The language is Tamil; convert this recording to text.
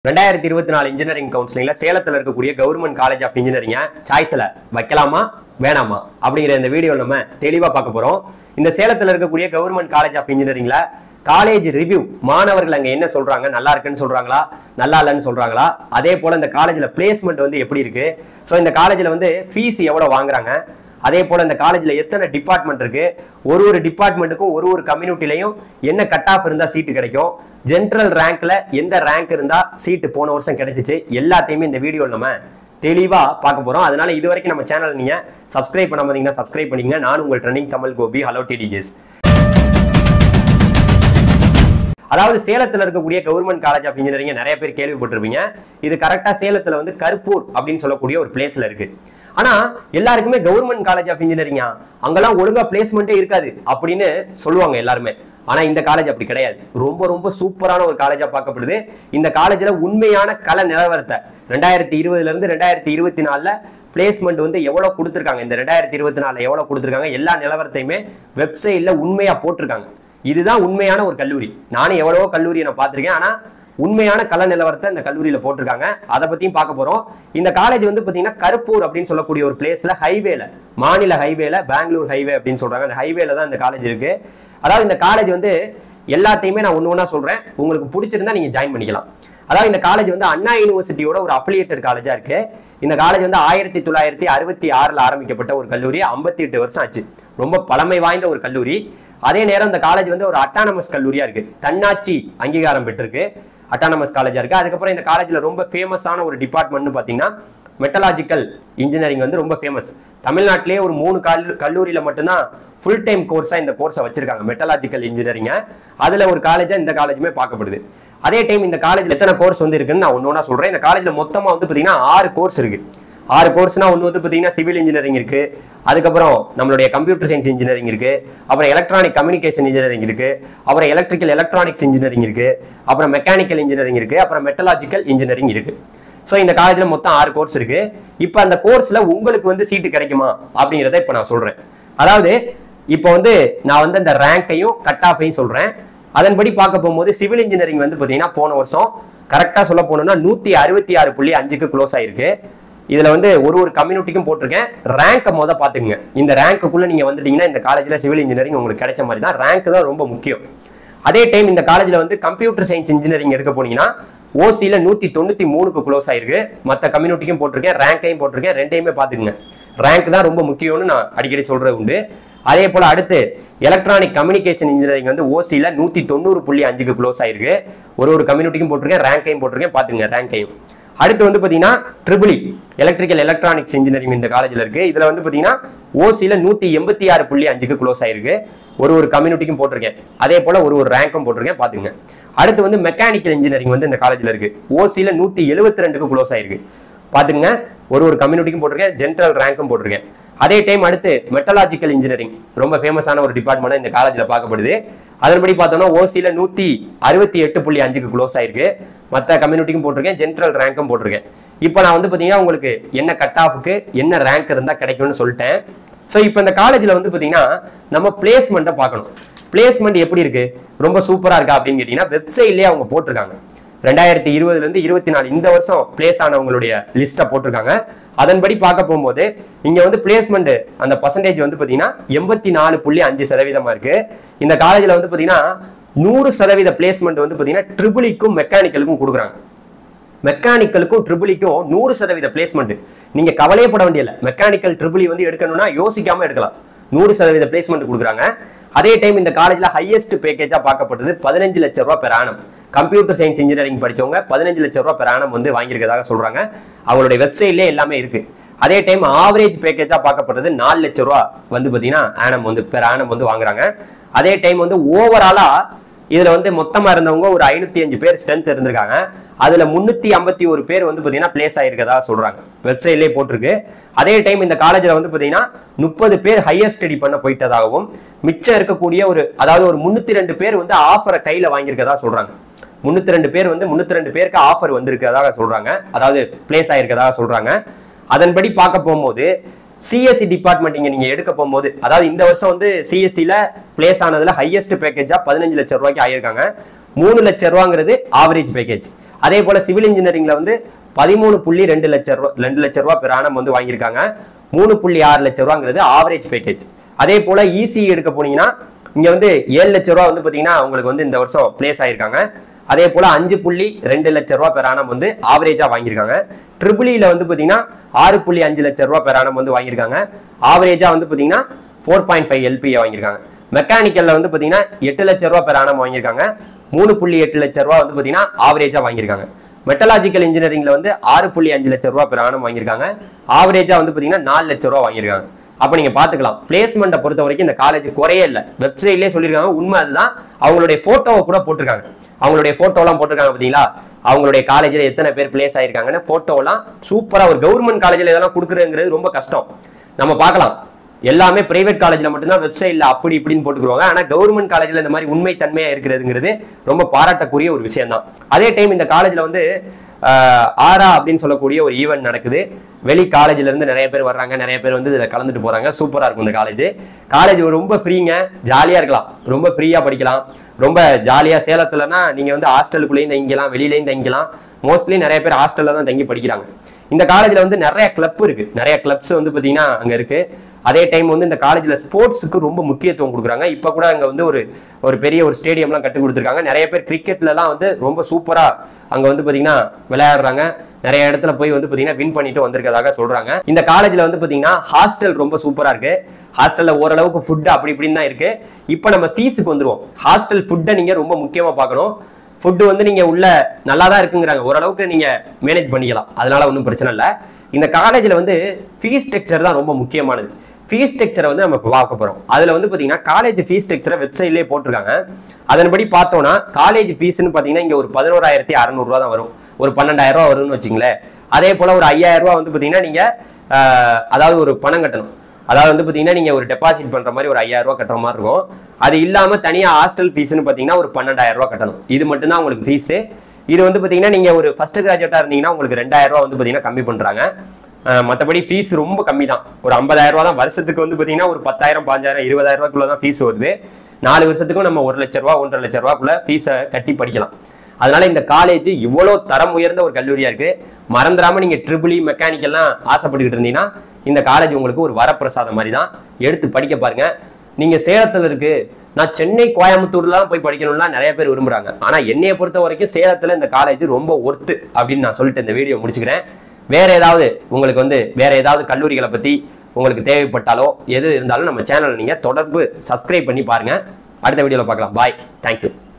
ரெண்டாயிரத்தி இருபத்தி நாலு இன்ஜினியரிங் கவுன்சிலிங்ல சேலத்துல இருக்கக்கூடிய கவர்மெண்ட் காலேஜ் ஆஃப் இன்ஜினியரிங்க சாய்ஸ்ல வைக்கலாமா வேணாமா அப்படிங்கிற இந்த வீடியோ நம்ம தெளிவா பார்க்க போறோம் இந்த சேலத்துல இருக்கக்கூடிய கவர்மெண்ட் காலேஜ் ஆஃப் இன்ஜினியரிங்ல காலேஜ் ரிவ்யூ மாணவர்கள் அங்க என்ன சொல்றாங்க நல்லா இருக்குன்னு சொல்றாங்களா நல்லா இல்லைன்னு சொல்றாங்களா அதே போல இந்த காலேஜ்ல பிளேஸ்மெண்ட் வந்து எப்படி இருக்கு ஸோ இந்த காலேஜ்ல வந்து ஃபீஸ் எவ்வளவு வாங்குறாங்க அதே போல இந்த காலேஜ்ல எத்தனை டிபார்ட்மெண்ட் இருக்கு ஒரு ஒரு டிபார்ட்மெண்ட்டுக்கும் ஒரு ஒரு கம்யூனிட்டிலையும் என்ன கட் ஆஃப் இருந்தா சீட்டு கிடைக்கும் ஜென்ரல் ரேங்க்ல எந்த ரேங்க் இருந்தா சீட்டு போன வருஷம் கிடைச்சிச்சு எல்லாத்தையுமே இந்த வீடியோ நம்ம தெளிவா பார்க்க போறோம் அதனால இது வரைக்கும் நம்ம சேனல் நீங்க சப்ஸ்கிரைப் பண்ண பார்த்தீங்கன்னா சப்ஸ்கிரைப் பண்ணிங்க நான் உங்கள் ட்ரெண்டிங் தமிழ் கோபி ஹலோ டிடிஜிஎஸ் அதாவது சேலத்துல இருக்கக்கூடிய கவர்மெண்ட் காலேஜ் ஆஃப் இன்ஜினியரிங் நிறைய பேர் கேள்விப்பட்டிருப்பீங்க இது கரெக்டா சேலத்துல வந்து கருப்பூர் அப்படின்னு சொல்லக்கூடிய ஒரு பிளேஸ்ல இருக்கு ஆனா எல்லாருக்குமே கவர்மெண்ட் காலேஜ் ஆஃப் இன்ஜினியரிங்கா அங்கெல்லாம் ஒழுங்கா பிளேஸ்மெண்ட்டே இருக்காது அப்படின்னு சொல்லுவாங்க எல்லாருமே ஆனா இந்த காலேஜ் அப்படி கிடையாது ரொம்ப ரொம்ப சூப்பரான ஒரு காலேஜா பார்க்கப்படுது இந்த காலேஜ்ல உண்மையான கல நிலவரத்தை ரெண்டாயிரத்தி இருபதுல இருந்து ரெண்டாயிரத்தி இருபத்தி நாலுல பிளேஸ்மெண்ட் வந்து எவ்வளவு கொடுத்துருக்காங்க இந்த ரெண்டாயிரத்தி இருபத்தி நாலுல எவ்வளவு கொடுத்துருக்காங்க எல்லா நிலவரத்தையுமே வெப்சைட்ல உண்மையா போட்டிருக்காங்க இதுதான் உண்மையான ஒரு கல்லூரி நானும் எவ்வளவோ கல்லூரியை நான் பார்த்திருக்கேன் ஆனா உண்மையான கல நிலவரத்தை இந்த கல்லூரியில போட்டிருக்காங்க அதை பத்தியும் பார்க்க போறோம் இந்த காலேஜ் வந்து பாத்தீங்கன்னா கருப்பூர் அப்படின்னு சொல்லக்கூடிய ஒரு பிளேஸ்ல ஹைவேல மாநில ஹைவேல பெங்களூர் ஹைவே அப்படின்னு சொல்றாங்க அந்த ஹைவேல தான் இந்த காலேஜ் இருக்கு அதாவது இந்த காலேஜ் வந்து எல்லாத்தையுமே நான் ஒன்று ஒன்றா சொல்றேன் உங்களுக்கு பிடிச்சிருந்தா நீங்க ஜாயின் பண்ணிக்கலாம் அதாவது இந்த காலேஜ் வந்து அண்ணா யூனிவர்சிட்டியோட ஒரு அப்ளியேட்டட் காலேஜா இருக்கு இந்த காலேஜ் வந்து ஆயிரத்தி தொள்ளாயிரத்தி அறுபத்தி ஆறுல ஆரம்பிக்கப்பட்ட ஒரு கல்லூரி ஐம்பத்தி எட்டு வருஷம் ஆச்சு ரொம்ப பழமை வாய்ந்த ஒரு கல்லூரி அதே நேரம் இந்த காலேஜ் வந்து ஒரு அட்டானமஸ் கல்லூரியா இருக்கு தன்னாட்சி அங்கீகாரம் பெற்றிருக்கு அட்டானமஸ் காலேஜா இருக்கு அதுக்கப்புறம் இந்த காலேஜ்ல ரொம்ப ஃபேமஸான ஒரு டிபார்ட்மெண்ட்னு பாத்தீங்கன்னா மெட்டலாஜிக்கல் இன்ஜினியரிங் வந்து ரொம்ப ஃபேமஸ் தமிழ்நாட்டிலேயே ஒரு மூணு கல்லு கல்லூரியில மட்டும்தான் ஃபுல் டைம் கோர்ஸா இந்த கோர்ஸை வச்சிருக்காங்க மெட்டலாஜிக்கல் இன்ஜினியரிங்க அதுல ஒரு காலேஜா இந்த காலேஜுமே பார்க்கப்படுது அதே டைம் இந்த காலேஜ்ல எத்தனை கோர்ஸ் வந்து இருக்குன்னு நான் ஒன்று ஒன்றா சொல்றேன் இந்த காலேஜ்ல மொத்தமா வந்து பாத்தீங்கன்னா ஆறு கோர்ஸ் இருக்கு ஆறு கோர்ஸ்னா ஒன்று வந்து பார்த்தீங்கன்னா சிவில் இன்ஜினியரிங் இருக்கு அதுக்கப்புறம் நம்மளுடைய கம்ப்யூட்டர் சயின்ஸ் இன்ஜினியரிங் இருக்கு அப்புறம் எலக்ட்ரானிக் கம்யூனிகேஷன் இன்ஜினியரிங் இருக்கு அப்புறம் எலக்ட்ரிக்கல் எலக்ட்ரானிக்ஸ் இன்ஜினியரிங் இருக்கு அப்புறம் மெக்கானிக்கல் இன்ஜினியரிங் இருக்கு அப்புறம் மெட்டலாஜிக்கல் இன்ஜினியரிங் இருக்கு ஸோ இந்த காலேஜ்ல மொத்தம் ஆறு கோர்ஸ் இருக்கு இப்போ அந்த கோர்ஸ்ல உங்களுக்கு வந்து சீட்டு கிடைக்குமா அப்படிங்கிறத இப்போ நான் சொல்றேன் அதாவது இப்போ வந்து நான் வந்து அந்த ரேங்கையும் கட் ஆஃபையும் சொல்றேன் அதன்படி பார்க்க போகும்போது சிவில் இன்ஜினியரிங் வந்து பார்த்தீங்கன்னா போன வருஷம் கரெக்டாக சொல்ல போனோம்னா நூற்றி அறுபத்தி ஆறு புள்ளி அஞ்சுக்கு க்ளோஸ் ஆயிருக்கு இதுல வந்து ஒரு ஒரு கம்யூனிட்டிக்கும் போட்டிருக்கேன் ரேங்கை மொதல் பார்த்துக்குங்க இந்த ரேங்க்குள்ள நீங்க வந்துட்டீங்கன்னா இந்த காலேஜ்ல சிவில் இன்ஜினியரிங் உங்களுக்கு கிடைச்ச மாதிரி தான் ரேங்க் தான் ரொம்ப முக்கியம் அதே டைம் இந்த காலேஜ்ல வந்து கம்ப்யூட்டர் சயின்ஸ் இன்ஜினியரிங் எடுக்க போனீங்கன்னா ஓசியில நூத்தி தொண்ணூத்தி மூணுக்கு க்ளோஸ் ஆயிருக்கு மற்ற கம்யூனிட்டிக்கும் போட்டிருக்கேன் ரேங்கையும் போட்டிருக்கேன் ரெண்டையுமே பார்த்துக்குங்க ரேங்க் தான் ரொம்ப முக்கியம்னு நான் அடிக்கடி சொல்றது உண்டு அதே போல அடுத்து எலக்ட்ரானிக் கம்யூனிகேஷன் இன்ஜினியரிங் வந்து ஓசியில நூத்தி தொண்ணூறு புள்ளி அஞ்சுக்கு க்ளோஸ் ஆயிருக்கு ஒரு ஒரு கம்யூனிட்டிக்கும் போட்டிருக்கேன் ரேங்கையும் போட்டிருக்கேன் பாத்துங்க ரேங்கையும் அடுத்து வந்து பாத்தீங்கன்னா ட்ரிபிளி எலக்ட்ரிக்கல் எலக்ட்ரானிக்ஸ் இன்ஜினியரிங் இந்த காலேஜ்ல இருக்கு இதுல வந்து பாத்தீங்கன்னா ஓசியில நூத்தி எண்பத்தி ஆறு புள்ளி அஞ்சுக்கு க்ளோஸ் ஆயிருக்கு ஒரு ஒரு கம்யூனிட்டிக்கும் போட்டிருக்கேன் அதே போல ஒரு ஒரு ரேங்க்கும் போட்டிருக்கேன் பாத்துங்க அடுத்து வந்து மெக்கானிக்கல் இன்ஜினியரிங் வந்து இந்த காலேஜ்ல இருக்கு ஓசியில நூத்தி எழுபத்தி ரெண்டுக்கு க்ளோஸ் ஆயிருக்கு பாத்துங்க ஒரு ஒரு கம்யூனிட்டிக்கும் போட்டிருக்கேன் ஜென்ரல் ரேங்க்கும் போட்டிருக்கேன் அதே டைம் அடுத்து மெட்டலாஜிக்கல் இன்ஜினியரிங் ரொம்ப ஃபேமஸான ஒரு டிபார்ட்மெண்ட் இந்த காலேஜ்ல பார்க்கப்படுது அதன்படி பார்த்தோம்னா ஓசியில நூத்தி அறுபத்தி எட்டு புள்ளி அஞ்சுக்கு க்ளோஸ் ஆயிருக்கு மற்ற கம்யூனிட்டிக்கும் போட்டிருக்கேன் ஜென்ரல் ரேங்க்கும் போட்டிருக்கேன் இப்போ நான் வந்து பார்த்தீங்கன்னா உங்களுக்கு என்ன கட் ஆஃபுக்கு என்ன ரேங்க் இருந்தால் கிடைக்கும்னு சொல்லிட்டேன் ஸோ இப்போ இந்த காலேஜில் வந்து பார்த்தீங்கன்னா நம்ம பிளேஸ்மெண்ட்டை பார்க்கணும் பிளேஸ்மெண்ட் எப்படி இருக்கு ரொம்ப சூப்பராக இருக்கா அப்படின்னு கேட்டிங்கன்னா வெப்சைட்லேயே அவங்க போட்டிருக்காங்க ரெண்டாயிரத்தி இருபதுல இருந்து இருபத்தி நாலு இந்த வருஷம் பிளேஸ் ஆனவங்களுடைய லிஸ்ட்டை போட்டிருக்காங்க அதன்படி பார்க்க போகும்போது இங்க வந்து பிளேஸ்மெண்ட் அந்த பர்சன்டேஜ் வந்து பாத்தீங்கன்னா எண்பத்தி நாலு புள்ளி அஞ்சு சதவீதமா இருக்கு இந்த காலேஜ்ல வந்து பாத்தீங்கன்னா நூறு சதவீத பிளேஸ்மெண்ட் வந்து பாத்தீங்கன்னா ட்ரிபிளிக்கும் மெக்கானிக்கலுக்கும் கொடுக்குறாங்க மெக்கானிக்கலுக்கும் ட்ரிபிளிக்கும் நூறு சதவீத பிளேஸ்மெண்ட் நீங்க கவலையே பட வேண்டியல மெக்கானிக்கல் ட்ரிபிளி வந்து எடுக்கணும்னா யோசிக்காம எடுக்கலாம் நூறு சதவீத பிளேஸ்மெண்ட் கொடுக்குறாங்க அதே டைம் இந்த காலேஜ்ல ஹையஸ்ட் பேக்கேஜா பார்க்கப்பட்டது பதினஞ்சு லட்சம் ரூபாய் per annum computer science engineering படிச்சவங்க பதினஞ்சு லட்சம் ரூபாய் பெர் ஆனம் வந்து வாங்கியிருக்கதாக சொல்றாங்க அவங்களுடைய வெப்சைட்லேயே எல்லாமே இருக்கு அதே டைம் ஆவரேஜ் பேக்கேஜா பார்க்கப்பட்டது நாலு லட்சம் ரூபா வந்து பாத்தீங்கன்னா ஆனம் வந்து பெர் ஆனம் வந்து வாங்குறாங்க அதே டைம் வந்து ஓவராலா இதுல வந்து மொத்தமா இருந்தவங்க ஒரு ஐநூத்தி அஞ்சு பேர் ஸ்ட்ரென்த் இருந்திருக்காங்க அதுல முன்னூத்தி ஐம்பத்தி ஒரு பேர் வந்து பாத்தீங்கன்னா பிளேஸ் ஆயிருக்கதா சொல்றாங்க வெப்சைட்லேயே போட்டிருக்கு அதே டைம் இந்த காலேஜ்ல வந்து பாத்தீங்கன்னா முப்பது பேர் ஹையர் ஸ்டடி பண்ண போயிட்டதாகவும் மிச்சம் இருக்கக்கூடிய ஒரு அதாவது ஒரு முன்னூத்தி ரெண்டு பேர் வந்து ஆஃபரை கையில வாங்கியிருக்கதா சொல்றாங்க முன்னூத்தி ரெண்டு பேர் வந்து முன்னூத்தி ரெண்டு பேருக்கு ஆஃபர் வந்திருக்கிறதாக சொல்றாங்க அதாவது பிளேஸ் ஆயிருக்கதாக சொல்றாங்க அதன்படி பார்க்க போகும்போது சிஎஸ்சி டிபார்ட்மெண்ட் இங்க நீங்க எடுக்க போகும்போது அதாவது இந்த வருஷம் வந்து சிஎஸ்சில பிளேஸ் ஆனதுல ஹையஸ்ட் பேக்கேஜா பதினஞ்சு லட்சம் ரூபாய்க்கு ஆயிருக்காங்க மூணு லட்சம் ரூபாங்கிறது ஆவரேஜ் பேக்கேஜ் அதே போல சிவில் இன்ஜினியரிங்ல வந்து பதிமூணு புள்ளி ரெண்டு லட்சம் ரூபா ரெண்டு லட்சம் ரூபா பெர் ஆனம் வந்து வாங்கியிருக்காங்க மூணு புள்ளி ஆறு லட்சம் ரூபாங்கிறது ஆவரேஜ் பேக்கேஜ் அதே போல இசி எடுக்க போனீங்கன்னா இங்க வந்து ஏழு லட்சம் ரூபா வந்து பாத்தீங்கன்னா உங்களுக்கு வந்து இந்த வருஷம் பிளேஸ் ஆயிருக்காங்க அதே போல அஞ்சு புள்ளி ரெண்டு லட்சம் ரூபா பெர் ஆனம் வந்து ஆவரேஜா வாங்கியிருக்காங்க ட்ரிபிளில வந்து பாத்தீங்கன்னா ஆறு புள்ளி அஞ்சு லட்சம் ரூபா பெர் ஆனம் வந்து வாங்கியிருக்காங்க ஆவரேஜா வந்து பாத்தீங்கன்னா ஃபோர் பாயிண்ட் ஃபைவ் எல்பிஏ வாங்கியிருக்காங்க மெக்கானிக்கல்ல வந்து பாத்தீங்கன்னா எட்டு லட்சம் ரூபா பெர் ஆனம் வாங்கியிருக்காங்க மூணு புள்ளி எட்டு லட்சம் ரூபா வந்து பாத்தீங்கன்னா ஆவரேஜா வாங்கியிருக்காங்க மெட்டலாஜிக்கல் இன்ஜினியரிங்ல வந்து ஆறு புள்ளி அஞ்சு லட்சம் ரூபா பெர் ஆனம் வாங்கியிருக்காங்க ஆவரேஜா வந்து பாத்தீங்கன்னா நாலு லட்சம் ரூபா வாங்கியிருக்காங்க அப்ப நீங்க பாத்துக்கலாம் பிளேஸ்மெண்ட்டை பொறுத்த வரைக்கும் இந்த காலேஜ் குறையே இல்லை வெப்சைட்லயே சொல்லியிருக்காங்க உண்மை அதுதான் அவங்களுடைய போட்டோவை கூட போட்டிருக்காங்க அவங்களுடைய போட்டோலாம் போட்டிருக்காங்க பாத்தீங்களா அவங்களுடைய காலேஜ்ல எத்தனை பேர் பிளேஸ் ஆயிருக்காங்கன்னு போட்டோலாம் சூப்பரா ஒரு கவர்மெண்ட் காலேஜ்ல இதெல்லாம் கொடுக்குறதுங்கிறது ரொம்ப கஷ்டம் நம்ம பார்க்கலாம் எல்லாமே பிரைவேட் காலேஜ்ல மட்டும்தான் வெப்சைட்ல அப்படி இப்படின்னு போட்டுக்குருவாங்க ஆனா கவர்மெண்ட் காலேஜ்ல இந்த மாதிரி உண்மை தன்மையா இருக்கிறதுங்கிறது ரொம்ப பாராட்டக்கூடிய ஒரு விஷயம் தான் அதே டைம் இந்த காலேஜ்ல வந்து ஆஹ், ஆரா அப்படின்னு சொல்லக்கூடிய ஒரு ஈவெண்ட் நடக்குது வெளி காலேஜ்ல இருந்து நிறைய பேர் வர்றாங்க நிறைய பேர் வந்து இதுல கலந்துட்டு போறாங்க சூப்பரா இருக்கும் இந்த காலேஜ் காலேஜ் ரொம்ப ஃப்ரீங்க ஜாலியா இருக்கலாம் ரொம்ப ஃப்ரீயா படிக்கலாம் ரொம்ப ஜாலியா சேலத்துலனா நீங்க வந்து ஹாஸ்டலுக்குள்ளேயும் தங்கிக்கலாம் வெளியிலயும் தங்கிக்கலாம் மோஸ்ட்லி நிறைய பேர் ஹாஸ்டல்ல தான் தங்கி படிக்கிறாங்க இந்த காலேஜ்ல வந்து நிறைய கிளப் இருக்கு நிறைய கிளப்ஸ் வந்து பாத்தீங்கன்னா அங்க இருக்கு அதே டைம் வந்து இந்த காலேஜ்ல ஸ்போர்ட்ஸுக்கு ரொம்ப முக்கியத்துவம் கொடுக்குறாங்க இப்ப கூட அங்க வந்து ஒரு ஒரு பெரிய ஒரு ஸ்டேடியம்லாம் கட்டி கொடுத்துருக்காங்க நிறைய பேர் கிரிக்கெட்ல எல்லாம் வந்து ரொம்ப சூப்பரா அங்க வந்து பாத்தீங்கன்னா விளையாடுறாங்க நிறைய இடத்துல போய் வந்து பாத்தீங்கன்னா வின் பண்ணிட்டு வந்திருக்கதாக சொல்றாங்க இந்த காலேஜ்ல வந்து பாத்தீங்கன்னா ஹாஸ்டல் ரொம்ப சூப்பரா இருக்கு ஹாஸ்டல்ல ஓரளவுக்கு ஃபுட் அப்படி இப்படின்னு தான் இருக்கு இப்போ நம்ம ஃபீஸுக்கு வந்துருவோம் ஹாஸ்டல் ஃபுட்டை நீங்க ரொம்ப முக்கியமா பார்க்கணும் ஃபுட்டு வந்து நீங்க உள்ள நல்லா தான் இருக்குங்கிறாங்க ஓரளவுக்கு நீங்க மேனேஜ் பண்ணிக்கலாம் அதனால ஒன்றும் பிரச்சனை இல்லை இந்த காலேஜ்ல வந்து ஃபீஸ் ஸ்ட்ரக்சர் தான் ரொம்ப முக்கியமானது ஃபீஸ் ஸ்ட்ரக்சரை வந்து நம்ம இப்போ பார்க்க போறோம் அதுல வந்து பாத்தீங்கன்னா காலேஜ் ஃபீஸ் ஸ்ட்ரக்சரை வெப்சைட்லேயே போட்டிருக்காங்க அதன்படி பார்த்தோம்னா காலேஜ் ஃபீஸ்னு பாத்தீங்கன்னா இங்க ஒரு பதினோராயிரத்தி அறநூறுவா தான் வரும் ஒரு பன்னெண்டாயிரம் ரூபா வரும்னு வச்சுங்களேன் அதே போல ஒரு ஐயாயிரம் ரூபா வந்து பாத்தீங்கன்னா நீங்க ஆஹ், அதாவது ஒரு பணம் கட்டணும் அதாவது வந்து பாத்தீங்கன்னா நீங்க ஒரு டெபாசிட் பண்ற மாதிரி ஒரு ஐயாயிரம் ரூபாய் கட்டுற மாதிரி இருக்கும் அது இல்லாம தனியா ஹாஸ்டல் ஃபீஸ்னு பாத்தீங்கன்னா ஒரு பன்னெண்டாயிரம் ரூபாய் கட்டணும் இது மட்டும் தான் உங்களுக்கு ஃபீஸ் இது வந்து பாத்தீங்கன்னா நீங்க ஒரு ஃபர்ஸ்ட் கிராஜுவேட்டா இருந்தீங்கன்னா உங்களுக்கு ரெண்டாயிரம் ரூபாய் வந்து பாத்தீங்கன்னா கம்மி பண்றாங்க அஹ் மத்தபடி ஃபீஸ் ரொம்ப கம்மி தான் ஒரு ஐம்பதாயிரம் ரூபா தான் வருஷத்துக்கு வந்து பாத்தீங்கன்னா ஒரு பத்தாயிரம் பாஞ்சாயிரம் இருபதாயிரம் ரூபாய்க்குள்ள தான் ஃபீஸ் வருது நாலு வருஷத்துக்கும் நம்ம ஒரு லட்ச ரூபா ஒன்றரை லட்ச ரூபாக்குள்ள ஃபீஸை கட்டி படிக்கலாம் அதனால இந்த காலேஜ் இவ்வளோ தரம் உயர்ந்த ஒரு கல்லூரியா இருக்கு மறந்துடாம நீங்க ட்ரிபிளி மெக்கானிக்கல்லாம் ஆசைப்பட்டுக்கிட்டு இருந்தீங்கன்னா இந்த காலேஜ் உங்களுக்கு ஒரு வரப்பிரசாதம் மாதிரி தான் எடுத்து படிக்க பாருங்க நீங்க சேலத்துல இருக்கு நான் சென்னை கோயம்புத்தூர்லாம் போய் படிக்கணும்லாம் நிறைய பேர் விரும்புறாங்க ஆனா என்னைய பொறுத்த வரைக்கும் சேலத்துல இந்த காலேஜ் ரொம்ப ஒர்த்து அப்படின்னு நான் சொல்லிட்டு இந்த வீடியோ முடிச்சுக்கிறேன் வேற ஏதாவது உங்களுக்கு வந்து வேற ஏதாவது கல்லூரிகளை பத்தி உங்களுக்கு தேவைப்பட்டாலோ எது இருந்தாலும் நம்ம சேனலை நீங்க தொடர்பு சப்ஸ்கிரைப் பண்ணி பாருங்க அடுத்த வீடியோல பார்க்கலாம் பாய் தேங்க்யூ